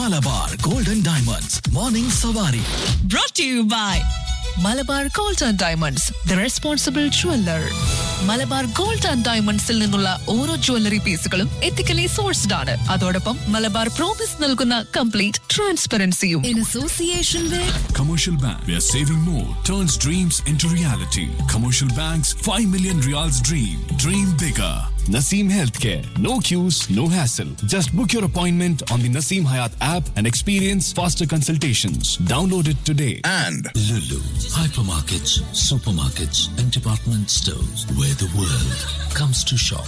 Malabar golden diamonds morning സവാരി brought to you by Malabar gold and diamonds the responsible jeweller Malabar gold and ഡയമണ്ട്സിൽ നിന്നുള്ള ഓരോ jewellery പീസുകളും ethically sourced ആണ് അതോടൊപ്പം മലബാർ പ്രോമിസ് നൽകുന്ന കംപ്ലീറ്റ് ട്രാൻസ്പെറൻസിയും in association with Commercial Bank, where saving more turns dreams into reality. Commercial Bank's 5 million reals dream. Dream bigger. Naseem Healthcare. No queues, no hassle. Just book your appointment on the Naseem Hayat app and experience faster consultations. Download it today. and Lulu, hypermarkets, supermarkets, and department stores where the world comes to shop.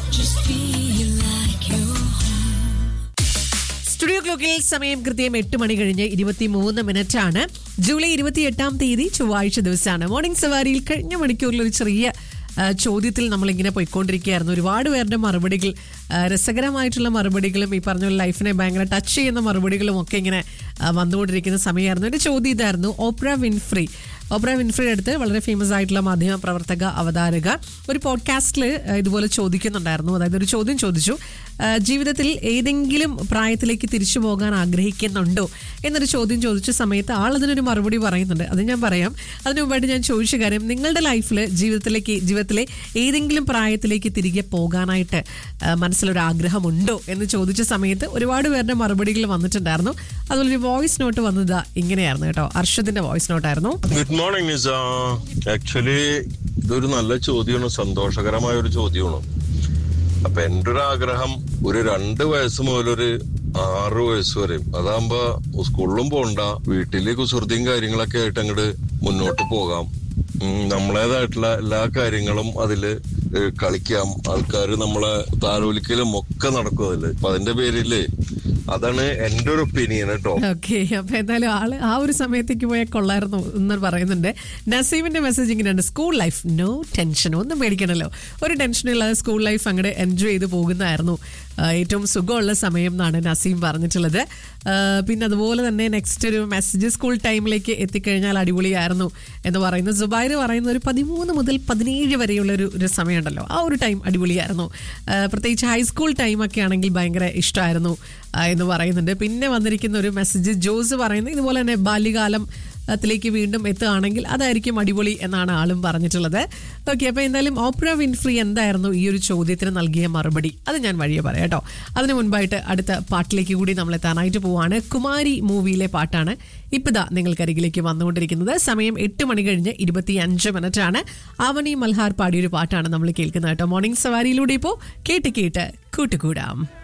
Studio ക്ലോക്കിൽ സമയം കൃത്യം എട്ട് മണി കഴിഞ്ഞ് ഇരുപത്തി മൂന്ന് minute ആണ് July ഇരുപത്തി എട്ടാം തീയതി ചൊവ്വാഴ്ച ദിവസമാണ് മോർണിംഗ് സവാരിയിൽ കഴിഞ്ഞ മണിക്കൂറിൽ ഒരു ചെറിയ ആ, ചോദ്യത്തിൽ നമ്മളിങ്ങനെ പോയിക്കൊണ്ടിരിക്കുകയായിരുന്നു ഒരുപാട് പേരുടെ മറുപടികൾ ആ, രസകരമായിട്ടുള്ള മറുപടികളും ഈ പറഞ്ഞ പോലെ ലൈഫിനെ ഭയങ്കര ടച്ച് ചെയ്യുന്ന മറുപടികളും ഒക്കെ ഇങ്ങനെ ആ, വന്നുകൊണ്ടിരിക്കുന്ന സമയമായിരുന്നു എൻ്റെ ചോദ്യം ഇതായിരുന്നു ഓപ്ര വിൻഫ്രി ഓപ്ര വിൻഫ്രിയുടെ അടുത്ത് വളരെ ഫേമസ് ആയിട്ടുള്ള മാധ്യമ പ്രവർത്തക അവതാരക ഒരു പോഡ്കാസ്റ്റിൽ ഇതുപോലെ ചോദിക്കുന്നുണ്ടായിരുന്നു അതായത് ഒരു ചോദ്യം ചോദിച്ചു ആ, ജീവിതത്തിൽ ഏതെങ്കിലും പ്രായത്തിലേക്ക് തിരിച്ചു പോകാൻ ആഗ്രഹിക്കുന്നുണ്ടോ എന്നൊരു ചോദ്യം ചോദിച്ച സമയത്ത് ആൾ അതിനൊരു മറുപടി പറയുന്നുണ്ട് അത് ഞാൻ പറയാം അതിനു മുമ്പായിട്ട് ഞാൻ ചോദിച്ച കാര്യം നിങ്ങളുടെ ലൈഫിൽ ജീവിതത്തിലേക്ക് ജീവിതത്തിലെ ഏതെങ്കിലും പ്രായത്തിലേക്ക് തിരികെ പോകാനായിട്ട് ആ, മനസ്സിലൊരു ആഗ്രഹമുണ്ടോ എന്ന് ചോദിച്ച സമയത്ത് ഒരുപാട് പേരുടെ മറുപടികൾ വന്നിട്ടുണ്ടായിരുന്നു അതുപോലെ ഒരു വോയിസ് നോട്ട് വന്നത് ഇങ്ങനെയായിരുന്നു കേട്ടോ അർഷദിന്റെ വോയിസ് നോട്ടായിരുന്നു ഗുഡ് മോർണിംഗ് നിസ ആക്ച്വലി ഇതൊരു നല്ല ചോദ്യമാണ് സന്തോഷകരമായ ഒരു ചോദ്യമാണ് അപ്പൊ എന്റെ ഒരു ആഗ്രഹം ഒരു രണ്ട് വയസ്സ് മുതൽ ഒരു ആറ് വയസ്സ് വരെ അതാകുമ്പോ സ്കൂളിലും പോണ്ട വീട്ടില് കുസൃതിയും കാര്യങ്ങളൊക്കെ ആയിട്ട് അങ്ങോട്ട് മുന്നോട്ട് പോകാം ഉം, നമ്മളേതായിട്ടുള്ള എല്ലാ കാര്യങ്ങളും അതില് ഏഹ്, കളിക്കാം ആൾക്കാർ നമ്മളെ താലോലിക്കലും ഒക്കെ നടക്കും അതില് അപ്പൊ അതിന്റെ പേരില് അതാണ് എന്റെ ഒരു ഒപ്പീനിയൻ കേട്ടോ ഓക്കെ അപ്പൊ എന്തായാലും ആള് ആ ഒരു സമയത്തേക്ക് പോയാൽ കൊള്ളായിരുന്നു എന്ന് പറയുന്നുണ്ട് നസീമിന്റെ മെസ്സേജ് ഇങ്ങനെയാണ് സ്കൂൾ ലൈഫ് നോ ടെൻഷൻ ഒന്നും പേടിക്കണല്ലോ ഒരു ടെൻഷനും ഇല്ലാതെ സ്കൂൾ ലൈഫ് അങ്ങോട്ട് എൻജോയ് ചെയ്ത് പോകുന്നതായിരുന്നു ആ, ഏറ്റവും സുഖമുള്ള സമയം എന്നാണ് നസീം പറഞ്ഞിട്ടുള്ളത് ആ, പിന്നെ അതുപോലെ തന്നെ നെക്സ്റ്റ് ഒരു മെസ്സേജ് സ്കൂൾ ടൈമിലേക്ക് എത്തിക്കഴിഞ്ഞാൽ അടിപൊളിയായിരുന്നു എന്ന് പറയുന്നത് ജുബൈർ പറയുന്ന ഒരു പതിമൂന്ന് മുതൽ പതിനേഴ് വരെയുള്ള ഒരു ഒരു സമയമുണ്ടല്ലോ ആ ഒരു ടൈം അടിപൊളിയായിരുന്നു ആ, പ്രത്യേകിച്ച് ഹൈസ്കൂൾ ടൈമൊക്കെ ആണെങ്കിൽ ഭയങ്കര ഇഷ്ടമായിരുന്നു ആ, എന്ന് പറയുന്നുണ്ട് പിന്നെ വന്നിരിക്കുന്ന ഒരു മെസ്സേജ് ജോസ് പറയുന്നത് ഇതുപോലെ തന്നെ ബാല്യകാലം ത്തിലേക്ക് വീണ്ടും എത്തുകയാണെങ്കിൽ അതായിരിക്കും അടിപൊളി എന്നാണ് ആളും പറഞ്ഞിട്ടുള്ളത് ഓക്കെ അപ്പോൾ എന്തായാലും ഓപ്ര വിൻഫ്രി എന്തായിരുന്നു ഈ ഒരു ചോദ്യത്തിന് നൽകിയ മറുപടി അത് ഞാൻ വഴിയെ പറയാം കേട്ടോ അതിന് മുൻപായിട്ട് അടുത്ത പാട്ടിലേക്ക് കൂടി നമ്മൾ എത്താനായിട്ട് പോവാണ് കുമാരി മൂവിയിലെ പാട്ടാണ് ഇപ്പതാ നിങ്ങൾക്കരികിലേക്ക് വന്നുകൊണ്ടിരിക്കുന്നത് സമയം എട്ട് മണി കഴിഞ്ഞ് ഇരുപത്തി അഞ്ച് മിനിറ്റ് ആണ് ആവണി മൽഹാർ പാടിയൊരു പാട്ടാണ് നമ്മൾ കേൾക്കുന്നത് കേട്ടോ മോർണിംഗ് സവാരിയിലൂടെ ഇപ്പോൾ കേട്ട് കേട്ട് കൂട്ടുകൂടാം